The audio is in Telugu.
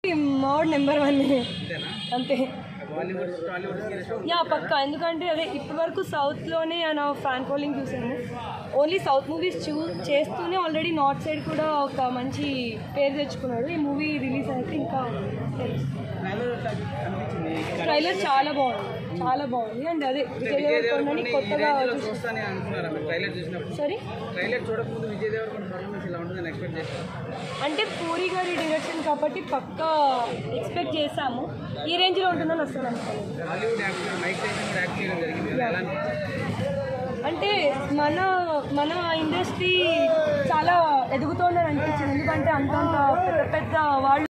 కాబట్టి మోడ్ నెంబర్ వన్ అంతేనా అంతే బాలీవుడ్ టాలీవుడ్ సీరియస్ యా పక్కా ఎందుకంటే అదే ఇప్పటి వరకు సౌత్లోనే ఆయన ఫ్యాన్ ఫాలోయింగ్ చూసాము ఓన్లీ సౌత్ మూవీస్ చూ చేస్తూనే ఆల్రెడీ నార్త్ సైడ్ కూడా ఒక మంచి పేరు తెచ్చుకున్నాడు ఈ మూవీ రిలీజ్ అయితే ఇంకా ట్రైలర్ అనిపించింది ట్రైలర్ చాలా బాగుంది చాలా బాగుంది అండ్ అదే విజయ్ దేవరకొండని కొత్తగా చూస్తానే అనుకున్నారా మీరు ట్రైలర్ చూసినప్పుడు సారీ ట్రైలర్ చూడకముందు విజయ్ దేవరకొండ పర్ఫార్మెన్స్ ఇలా ఉంటుందని ఎక్స్పెక్ట్ చేస్తారు అంటే పూరి గారి డైరెక్షన్ కాబట్టి పక్కా ఎక్స్పెక్ట్ చేశాము ఈ రేంజ్లో ఉంటుందని అసలు అనుకోలేదు హాలీవుడ్ యాక్టర్ మైక్ టైసన్ కూడా యాక్ట్ చేయడం జరిగింది అది ఎలా అనిపించింది అంటే మన మన ఇండస్ట్రీ చాలా ఎదుగుతోందని అనిపించింది ఎందుకంటే అంతంత పెద్ద పెద్ద వాళ్ళు